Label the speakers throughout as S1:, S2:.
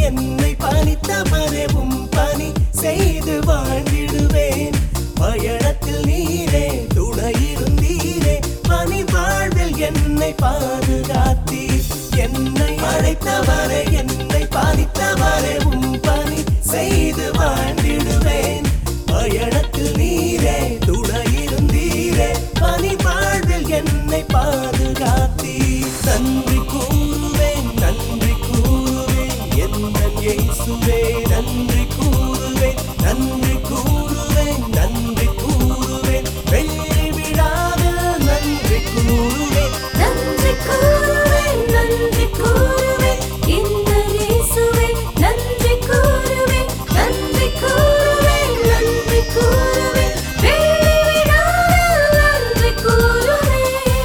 S1: என்னை பணித்தவரே உம் பணி செய்து வாழ்ந்திடுவேன் பயணத்தில் நீரே துணையிருந்தீரே பணி வாழ்வில் என்னை பாதுகாத்தீர் என்னை அழைத்தவரே என்னை பாதித்தவரே உம் பணி செய்து வாழ்ந்திடுவேன் பயணத்தில் நீரே துணையிருந்தீரே பணி வாழ்வில் என்னை பாதுகாத்தீர் நன்றி கூறுவேன் நன்றி கூறுவேன் எந்த இயேசுவே நன்றி கூறுவேன் நன்றி கூறுவேன் நன்றி கூறுவேன் வெள்ளி விழாவில் நன்றி கூறுவேன்
S2: நன்றி கூறுவேன் நன்றி கூறுவேன் இந்த இயேசுவே நன்றி கூறுவேன் நன்றி கூறுவேன் நன்றி கூறுவேன் வெள்ளி விழாவில் நன்றி கூறுவேன்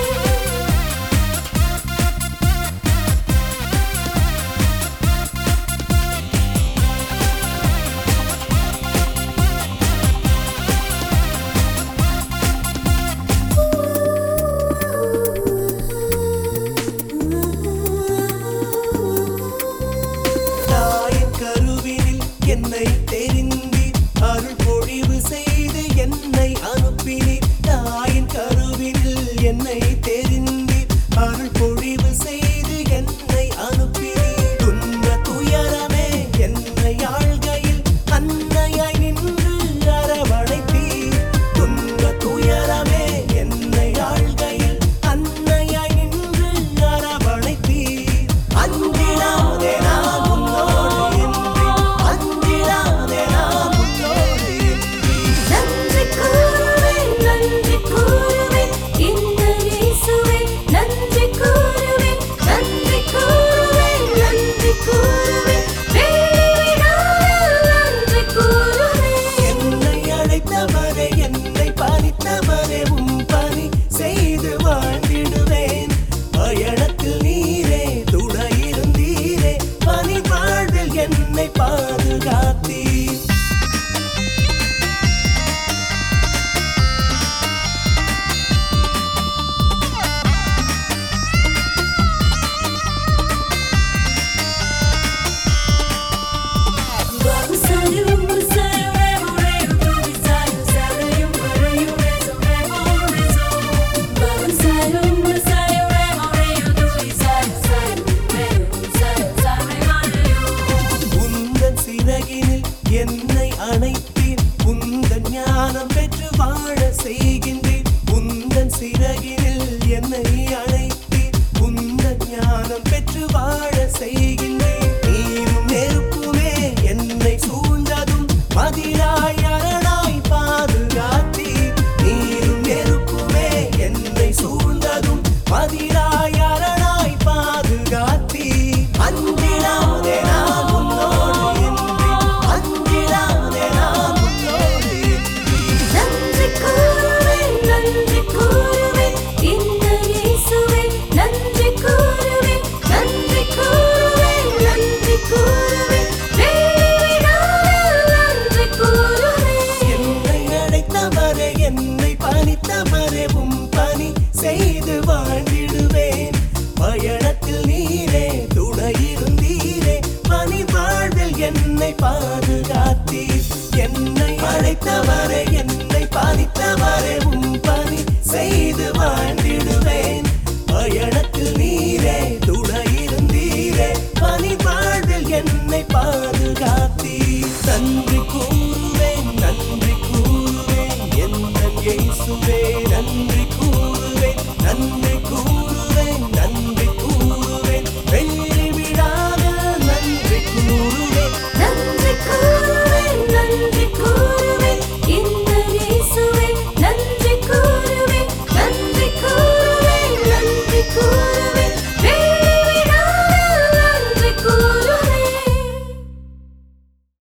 S1: தாயின் கருவினில் என்னை தெரிந்தீர் அருள் பொழிவு செய்து என்னை அனுப்பினீர் தாயின் கருவினில் என்னை தெரிந்தீர் அருள் பொழிவு செய்து என்னை அனுப்பினீர் துன்ப துயரமே என்னை ஆள்கையில் அன்னையாய் நின்று அரவணைத்தீர் துன்ப துயரமே என்னை ஆள்கையில் அன்னையாய் நின்று அரவணைத்தீர் அஞ்சிடாதே நான் உன்னோடு என்றேன் அஞ்சிடாதே நான் உன்னோடு என்றேன்
S2: நன்றி கூறுவேன் நன்றி கூறுவேன் இந்த இயேசுவே நன்றி கூறுவேன் நன்றி கூறுவேன் நன்றி கூறுவேன் வெள்ளி விழாவில் நன்றி கூறுவேன்
S1: என்னை அழைத்தவரே என்னை பாலித்தவரே உம் பணி செய்து வாழ்ந்திடுவேன் பயணத்தில் நீரே துணையிருந்தீரே பணி வாழ்வில் என்னை பாதுகாத்தீர் உந்தன் சிறகினில் என்னை அணைத்தீர் உந்தன் ஞானம் பெற்று வாழ செய்கின்றீர் உந்தன் சிறகினில் என்னை அணைத்தீர் உந்தன் ஞானம் பெற்று வாழ செய்கின்றீர் நீரும் நெருப்புமே என்னை சூழ்ந்ததும் மதிலாய் அரணாய் பாதுகாத்தீர் நீரும் நெருப்புமே என்னை சூழ்ந்ததும் மதிலாய் அரணாய் பாதுகாத்தீர் அஞ்சிடாதே நான் உன்னோடு என்றேன் அஞ்சிடாதே நான் உன்னோடு என்றேன்
S2: நன்றி கூறுவேன் நன்றி கூறுவேன் இந்த இயேசுவே நன்றி கூறுவேன் நன்றி கூறுவேன் நன்றி கூறுவேன் வெள்ளி விழாவில் நன்றி கூறுவேன்
S1: என்னை அழைத்தவரே என்னை பணித்தவரே உம் பணி செய்து வாழ்ந்திடுவேன் பயணத்தில் நீரே துணையிருந்தீரே பணி வாழ்வில் என்னை பாதுகாத்தீர் என்னை அழைத்தவரே என்னை பாதித்தவரே உம் பணி செய்து